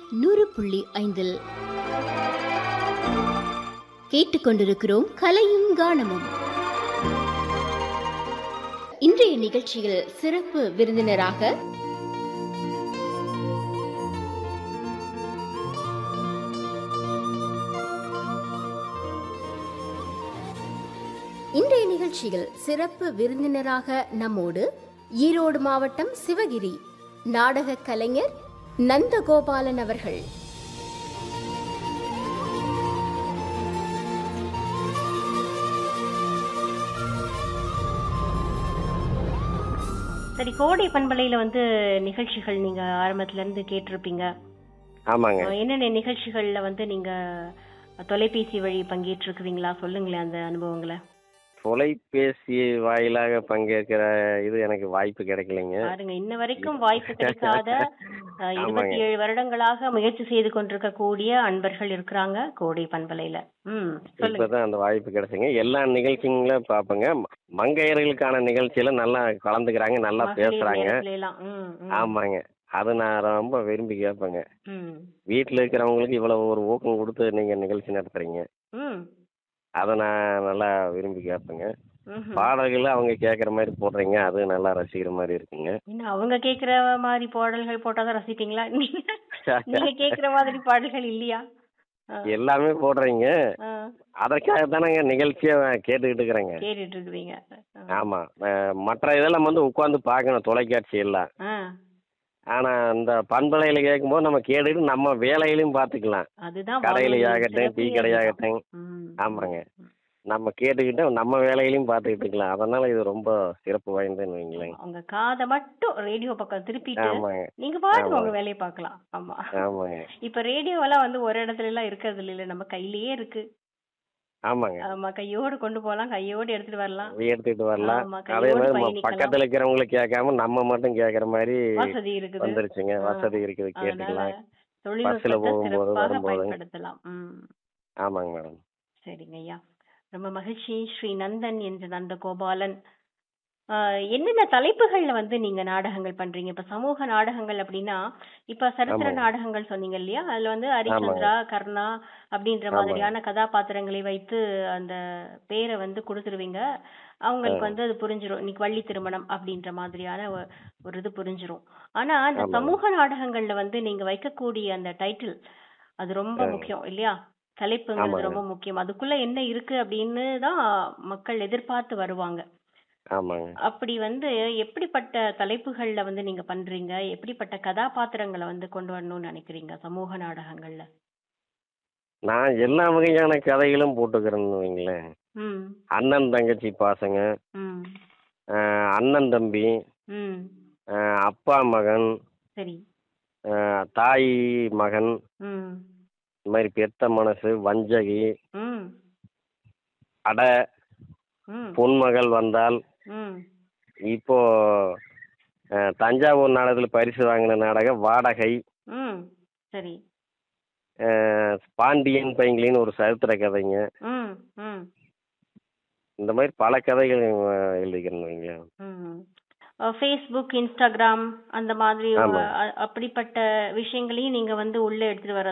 நூறு புள்ளி ஐந்தில் கேட்டுக்கொண்டிருக்கிறோம் கலையும் கானமும் இன்றைய நிகழ்ச்சியில் சிறப்பு விருந்தினராக இன்றைய நிகழ்ச்சியில் சிறப்பு விருந்தினராக நம்மோடு ஈரோடு மாவட்டம் சிவகிரி நாடக கலைஞர் நந்தகோபாலன் அவர்கள் சரி கோடை பண்பலையில வந்து நிகழ்ச்சிகள் நீங்க ஆரம்பத்துல இருந்து கேட்டிருப்பீங்க ஆமாங்க அஹ் என்னென்ன நிகழ்ச்சிகள்ல வந்து நீங்க தொலைபேசி வழி பங்கேற்றிருக்கிறீங்களா சொல்லுங்களேன் அந்த அனுபவங்களை தொலைபேசி வாயிலாக பங்கேற்கிற இது எனக்கு வாய்ப்பு கிடைக்கலைங்க பாருங்க இன்ன வரைக்கும் வாய்ப்பு கிடைக்காத அஹ், ஆமாங்க. இருபத்தி ஏழு வருடங்களாக முயற்சி செய்து கொண்டிருக்க கூடிய அன்பர்கள் இருக்கிறாங்க கோடை பண்பலையில ம் சொல்லுங்க இப்பதான் அந்த வாய்ப்பு கிடைச்சுங்க எல்லா நிகழ்ச்சிங்களும் பார்ப்பேங்க ம- மங்கையர்களுக்கான நிகழ்ச்சியில நல்லா கலந்துக்கிறாங்க நல்லா மகளிர் பேசுறாங்க நேரத்துல எல்லாம் ம், ம், ஆமாங்க அது நான் ரொம்ப விரும்பி கேட்பேங்க ம், வீட்டில் இருக்கிறவங்களுக்கு இவ்வளவு ஒரு ஊக்கம் கொடுத்து நீங்க நிகழ்ச்சி நடத்துறீங்க ம், அதை நான் நல்லா விரும்பி கேட்பேங்க ம்ஹும். பாடல்கள் அவங்க கேட்குற மாதிரி போடுறீங்க அது நல்லா ரசிக்கிற மாதிரி இருக்குங்க என்ன அவங்க கேக்குற மாதிரி பாடல்கள் போட்டாதான் ரசிப்பீங்களா நீங்க நீங்க கேக்குற மாதிரி பாடல்கள் இல்லையா ஆ, எல்லாமே போடுறீங்க ஆ, அதற்காக தானங்க நிகழ்ச்சியை கேட்டுக்கிட்டு இருக்கிறேங்க கேட்டுட்டு இருக்கிறீங்க ஆ, ஆமா அஹ் மற்ற இதெல்லாம் வந்து உட்காந்து பார்க்கணும் தொலைக்காட்சி எல்லாம் ஆ, ஆனா இந்த பண்பலையில கேட்கும்போது நம்ம கேட்டுட்டு நம்ம வேலையிலையும் பார்த்துக்கலாம் அதுதான் கடையிலையாகட்டும் வானொலியின் டீ சிறப்பே கடையாகட்டும் அதுதான். ம். ஆமாங்க நம்ம கேட்டுக்கிட்டு நம்ம வேலையிலையும் பார்த்துக்கிட்டு இருக்கலாம் அதனால இது ரொம்ப சிறப்பு வாய்ந்ததுன்னு வைங்களேன் உங்க காதை மட்டும் ரேடியோ பக்கம் திருப்பிட்டு ஆமாங்க நீங்க பாட்டுக்கு ஆமா. உங்க வேலையை பார்க்கலாம் ஆமா ஆமாங்க இப்ப ரேடியோவெல்லாம் வந்து ஒரு இடத்துல எல்லாம் இருக்கிறது இல்ல நம்ம கையிலேயே இருக்கு ஆமாங்க ஆமா கையோடு கொண்டு போலாம் கையோடு எடுத்துட்டு வரலாம் அதை எடுத்துக்கிட்டு வரலாம் ஆமா, அதே கையோடு மாதிரி நம்ம பயணிக்கலாம். பக்கத்துல இருக்கிறவங்களுக்கு கேட்காம நம்ம மட்டும் கேட்குற மாதிரி வசதி இருக்குது வந்துருச்சுங்க ஆ. வசதி இருக்குது அதனால கேட்டுக்கலாம் தொழில்நுட்பத்தை போகும்போது, சிறப்பாக வரும்போது. பயன்படுத்தலாம் ம் ஆமாங்க மேடம் சரிங்க ஐயா ரொம்ப மகிழ்ச்சி ஸ்ரீ நந்தன் என்ற நந்த கோபாலன் ஆஹ் என்னென்ன தலைப்புகள்ல வந்து நீங்க நாடகங்கள் பண்றீங்க இப்ப சமூக நாடகங்கள் அப்படின்னா இப்ப சரித்திர ஆமாங்க. நாடகங்கள் சொன்னீங்க இல்லையா அதுல வந்து ஹரிச்சந்திரா கர்ணா அப்படின்ற ஆமாங்க. மாதிரியான கதாபாத்திரங்களை வைத்து அந்த பேரை வந்து கொடுத்துருவீங்க அவங்களுக்கு ஆ. வந்து அது புரிஞ்சிரும் இன்னைக்கு வள்ளி திருமணம் அப்படின்ற மாதிரியான ஒ- ஒரு இது புரிஞ்சிரும் ஆனா அந்த ஆமாங்க. சமூக நாடகங்கள்ல வந்து நீங்க வைக்கக்கூடிய அந்த டைட்டில் அது ரொம்ப ஆ. முக்கியம் இல்லையா தலைப்புங்கிறது ஆமாங்க. ரொம்ப முக்கியம் அதுக்குள்ள என்ன இருக்கு அப்படின்னு தான் மக்கள் எதிர்பார்த்து வருவாங்க ஆமாங்க அப்படி வந்து எப்படிப்பட்ட தலைப்புகள்ல வந்து நீங்க பண்றீங்க எப்படிப்பட்ட கதாபாத்திரங்களை வந்து கொண்டு வரணும்னு நினைக்கிறீங்க சமூக நாடகங்கள்ல நான் எல்லா வகையான கதைகளும் போட்டுக்கிறேன்னு வைங்களேன் ம் அண்ணன் தங்கச்சி பாசங்க ம் அஹ் அண்ணன் தம்பி ம் அஹ் அப்பா மகன் சரி அஹ் தாய் மகன் ம் இந்த மாதிரி பெத்த மனசு வஞ்சகி ம் அடை ம் பொன்மகள் வந்தால் ம் இப்போ அஹ், தஞ்சாவூர் நாடகத்தில் பரிசு வாங்கின நாடகம் வாடகை ம் சரி அஹ், பாண்டியன் பைங்கிலின்னு ஒரு சரித்திர கதைங்க ம் ம் இந்த மாதிரி பல கதைகள் அஹ், எழுதிக்கிறேன்னு வைங்க ம் ஃபேஸ்புக் இன்ஸ்டாகிராம் அந்த மாதிரி ஆமா. அ- அப்படிப்பட்ட விஷயங்களையும் நீங்க வந்து உள்ள எடுத்துட்டு வர